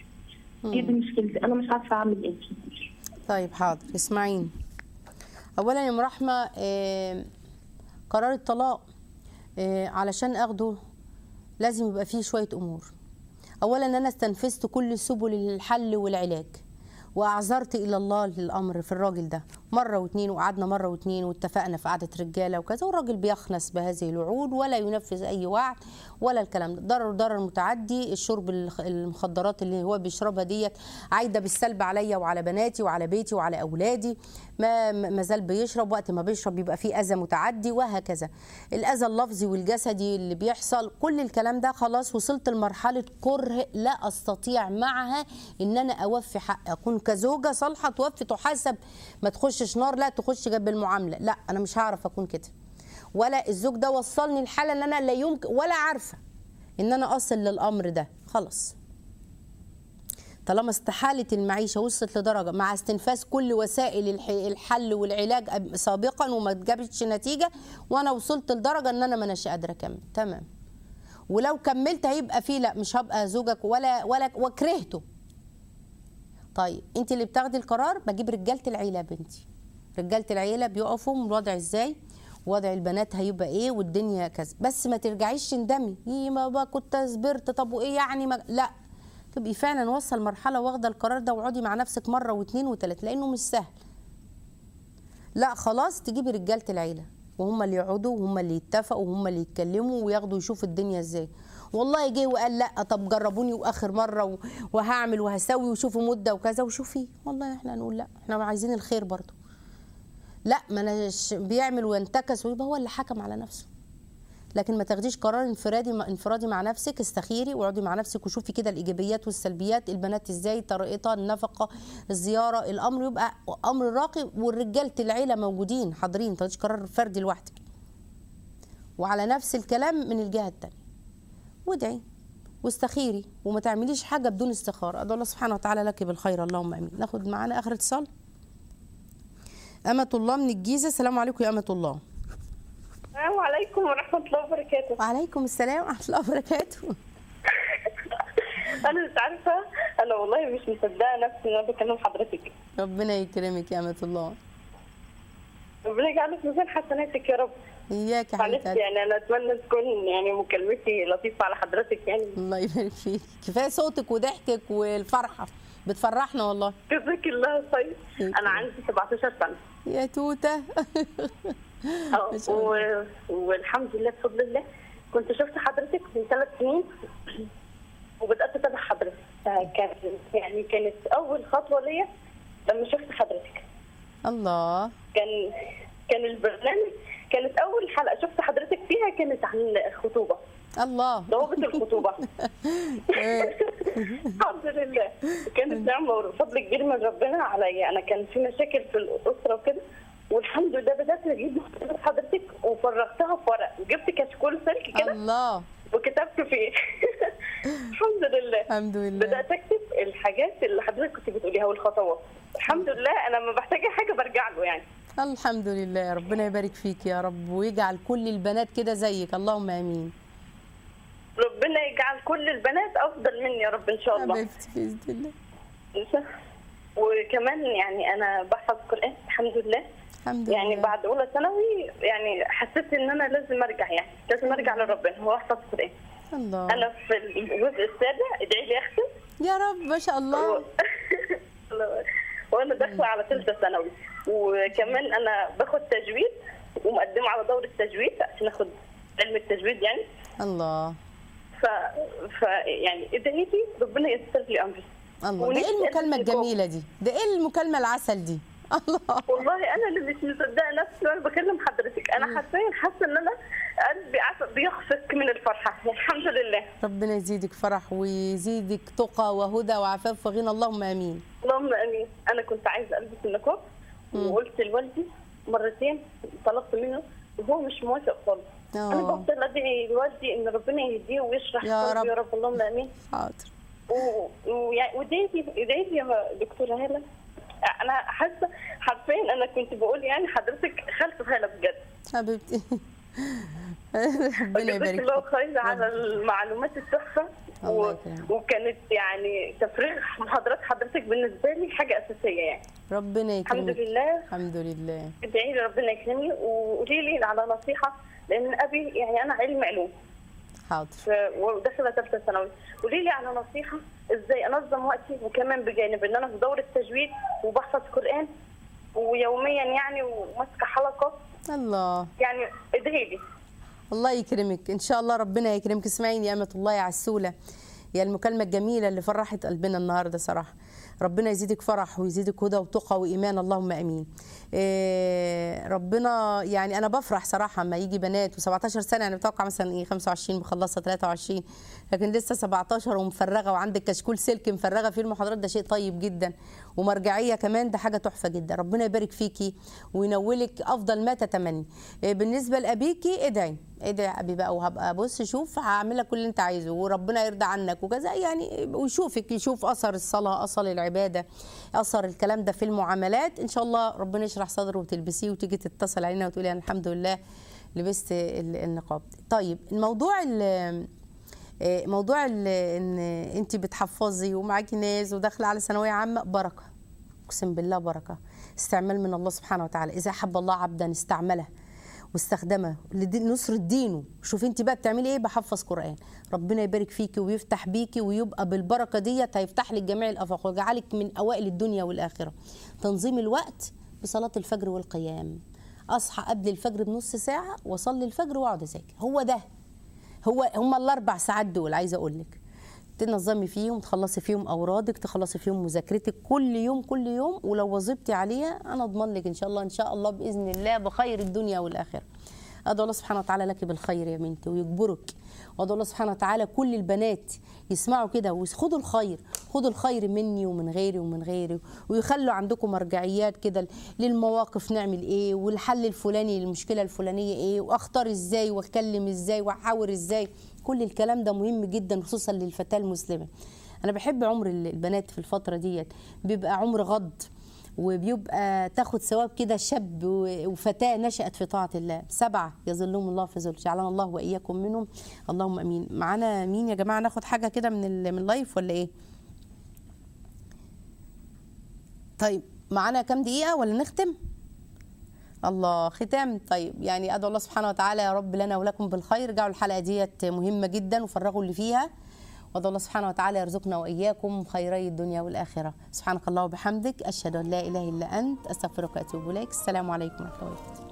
هي دي مشكلتي انا مش عارفه اعمل ايه طيب حاضر اسمعيني اولا يا ام رحمه آه، قرار الطلاق آه، علشان اخده لازم يبقى فيه شويه امور اولا انا استنفذت كل سبل الحل والعلاج واعذرت الى الله للامر في الراجل ده مره واتنين وقعدنا مره واتنين واتفقنا في قعده رجاله وكذا والراجل بيخنس بهذه الوعود ولا ينفذ اي وعد ولا الكلام ده ضرر ضرر متعدي الشرب الخ- المخدرات اللي هو بيشربها ديت عايده بالسلب عليا وعلى بناتي وعلى بيتي وعلى اولادي ما ما زال بيشرب وقت ما بيشرب بيبقى فيه اذى متعدي وهكذا الاذى اللفظي والجسدي اللي بيحصل كل الكلام ده خلاص وصلت لمرحله كره لا استطيع معها ان انا اوفي حق اكون كزوجه صالحه توفي تحاسب ما تخشش نار لا تخش جنب المعامله لا انا مش هعرف اكون كده ولا الزوج ده وصلني لحاله ان انا لا يمكن ولا عارفه ان انا اصل للامر ده خلاص طالما استحالت المعيشه وصلت لدرجه مع استنفاذ كل وسائل الح- الحل والعلاج أب- سابقا وما جابتش نتيجه وانا وصلت لدرجه ان انا ما اناش قادره اكمل تمام ولو كملت هيبقى فيه لا مش هبقى زوجك ولا ولا وكرهته طيب انت اللي بتاخدي القرار بجيب رجاله العيله يا بنتي رجاله العيله بيقفوا من الوضع ازاي وضع البنات هيبقى ايه والدنيا كذا بس ما ترجعيش تندمي إيه ما بقى كنت صبرت طب وايه يعني ما... لا تبقي فعلا وصل مرحله واخده القرار ده واقعدي مع نفسك مره واثنين وثلاثه لانه مش سهل لا خلاص تجيبي رجاله العيله وهم اللي يقعدوا وهم اللي يتفقوا وهم اللي يتكلموا وياخدوا يشوفوا الدنيا ازاي والله جه وقال لا طب جربوني واخر مره و- وهعمل وهسوي وشوفوا مده وكذا وشوفي والله احنا هنقول لا احنا عايزين الخير برضو لا ما أناش بيعمل وينتكس ويبقى هو اللي حكم على نفسه لكن ما تاخديش قرار انفرادي انفرادي مع نفسك استخيري واقعدي مع نفسك وشوفي كده الايجابيات والسلبيات البنات ازاي طريقتها النفقه الزياره الامر يبقى امر راقي والرجاله العيله موجودين حاضرين ما تاخديش قرار فردي لوحدك وعلى نفس الكلام من الجهه الثانيه وادعي واستخيري وما تعمليش حاجه بدون استخاره ادعو الله سبحانه وتعالى لك بالخير اللهم امين ناخد معانا اخر اتصال أمة الله من الجيزة السلام عليكم يا أمة الله السلام عليكم ورحمة الله وبركاته وعليكم السلام ورحمة الله وبركاته أنا مش عارفة أنا والله مش مصدقة نفسي إن أنا بكلم حضرتك ربنا يكرمك يا أمة الله ربنا يجعله في ميزان حسناتك يا رب إياك يا معلش حبيبتي قلبي. يعني أنا أتمنى تكون يعني مكالمتي لطيفة على حضرتك يعني الله يبارك فيك كفاية صوتك وضحكك والفرحة بتفرحنا والله جزاك الله خير أنا عندي 17 سنة يا توتة أه، ما شاء الله. و... والحمد لله بفضل الله كنت شفت حضرتك من ثلاث سنين وبدأت أتابع حضرتك فكان يعني كانت أول خطوة ليا لما شفت حضرتك الله كان كان البرنامج كانت اول حلقه شفت حضرتك فيها كانت عن الخطوبه الله ضوابط الخطوبه الحمد لله كانت نعمه وفضل كبير من ربنا عليا انا كان في مشاكل في الاسره وكده والحمد لله بدات اجيب محتويات حضرتك وفرغتها في ورق وجبت كشكول سلك كده الله وكتبت فيه الحمد لله الحمد لله بدات اكتب الحاجات اللي حضرتك كنت بتقوليها والخطوات الحمد لله انا لما بحتاج حاجه برجع له يعني الحمد لله ربنا يبارك فيك يا رب ويجعل كل البنات كده زيك اللهم امين ربنا يجعل كل البنات افضل مني يا رب ان شاء الله حبيبتي باذن الله وكمان يعني انا بحفظ قران الحمد لله الحمد يعني لله بعد اولى ثانوي يعني حسيت ان انا لازم ارجع يعني لازم ارجع لربنا واحفظ قران الله انا في الجزء السابع ادعي لي اختم يا رب ما شاء الله وانا داخله على ثالثه ثانوي وكمان انا باخد تجويد ومقدمه على دوره تجويد عشان اخد علم التجويد يعني الله ف... ف يعني ادعي لي ربنا ييسر لي امري الله ده ونفسي ايه المكالمه ألبس نقاب. الجميله دي ده ايه المكالمه العسل دي الله والله انا اللي مش مصدقه نفسي وانا بكلم حضرتك انا حرفيا حاسه ان انا قلبي عارفة بيخفق من الفرحه الحمد لله ربنا يزيدك فرح ويزيدك تقى وهدى وعفاف وغنى اللهم امين اللهم امين انا كنت عايزه البس النقاب وقلت لوالدي مرتين طلبت منه وهو مش موافق خالص انا اه بفضل ادعي لوالدي ان ربنا يهديه ويشرح يا قلبي رب. يا رب اللهم امين حاضر و- ويعني وادعي لي ادعي لي يا دكتوره هاله انا حاسه حرفيا انا كنت بقول يعني حضرتك خالته هاله بجد حبيبتي ربنا جزاك يبارك الله فيك خير على المعلومات التحفه الله و... يكرمك. وكانت يعني تفريغ محاضرات حضرتك بالنسبه لي حاجه اساسيه يعني ربنا الحمد يكرمك لله الحمد لله ادعي لي ربنا يكرمني وقولي لي على نصيحه لان ابي يعني انا علم علوم حاضر ف- وداخله ثالثه ثانوي قولي لي على نصيحه ازاي انظم وقتي وكمان بجانب ان انا في دوره تجويد وبحفظ قران ويوميا يعني وماسكه حلقه الله يعني ادعي لي الله يكرمك ان شاء الله ربنا يكرمك اسمعيني يا امه الله يا عسوله يا المكالمه الجميله اللي فرحت قلبنا النهارده صراحه ربنا يزيدك فرح ويزيدك هدى وتقى وايمان اللهم امين إيه ربنا يعني انا بفرح صراحه اما يجي بنات و17 سنه يعني بتوقع مثلا ايه 25 مخلصه 23 لكن لسه 17 ومفرغه وعندك كشكول سلك مفرغه فيه المحاضرات ده شيء طيب جدا ومرجعيه كمان ده حاجه تحفه جدا ربنا يبارك فيكي وينولك افضل ما تتمني إيه بالنسبه لابيكي ادعي ادعي يا ابي بقى وهبقى بص شوف هعمل لك كل اللي انت عايزه وربنا يرضى عنك وكذا يعني ويشوفك يشوف اثر الصلاه اثر العباده اثر الكلام ده في المعاملات ان شاء الله ربنا يشرح صدره وتلبسيه وتيجي تتصل علينا وتقولي انا الحمد لله لبست ال- النقاب طيب الموضوع ال- آه، موضوع ال- ان انت بتحفظي ومعاكي ناس وداخله على ثانويه عامه بركه اقسم بالله بركه استعمال من الله سبحانه وتعالى اذا حب الله عبدا استعمله واستخدمها لنصرة دينه شوف انت بقى بتعملي ايه بحفظ قرآن ربنا يبارك فيكي ويفتح بيكي ويبقى بالبركة ديت هيفتح لك جميع الآفاق ويجعلك من أوائل الدنيا والآخرة تنظيم الوقت بصلاة الفجر والقيام أصحى قبل الفجر بنص ساعة وأصلي الفجر وأقعد أذاكر هو ده هو هم الاربع ساعات دول عايزه اقول لك تنظمي فيهم تخلصي فيهم اورادك تخلصي فيهم مذاكرتك كل يوم كل يوم ولو واظبتي عليها انا اضمن لك ان شاء الله ان شاء الله باذن الله بخير الدنيا والاخره ادعو الله سبحانه وتعالى لك بالخير يا بنتي ويجبرك وادعو الله سبحانه وتعالى كل البنات يسمعوا كده وخدوا الخير خدوا الخير مني ومن غيري ومن غيري ويخلوا عندكم مرجعيات كده للمواقف نعمل ايه والحل الفلاني للمشكله الفلانيه ايه واختار ازاي واتكلم ازاي واحاور ازاي كل الكلام ده مهم جدا خصوصا للفتاه المسلمه انا بحب عمر البنات في الفتره ديت بيبقى عمر غض وبيبقى تاخد ثواب كده شاب وفتاه نشأت في طاعه الله سبعه يظلهم الله في ظل جعلنا الله واياكم منهم اللهم امين معانا مين يا جماعه ناخد حاجه كده من ال- من اللايف ولا ايه طيب معانا كام دقيقه ولا نختم الله ختام طيب يعني ادعو الله سبحانه وتعالى يا رب لنا ولكم بالخير جعلوا الحلقه ديت مهمه جدا وفرغوا اللي فيها وادعو الله سبحانه وتعالى يرزقنا واياكم خيري الدنيا والاخره سبحانك الله وبحمدك اشهد ان لا اله الا انت استغفرك واتوب اليك السلام عليكم ورحمه الله وبركاته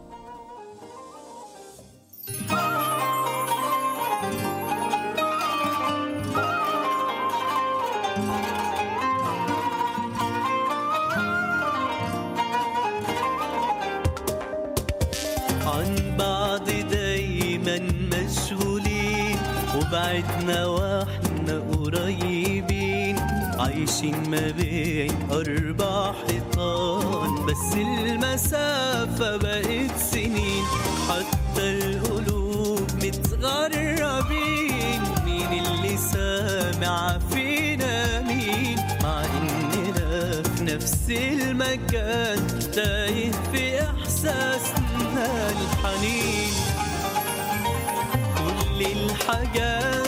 عن بعض دايما مشغولين وبعدنا واحنا قريبين عايشين ما بين أربع حيطان بس المسافة بقت سنين حتى القلوب متغربين مين اللي سامع فينا مين مع إننا في نفس المكان تايه في إحساسنا الحنين كل الحاجات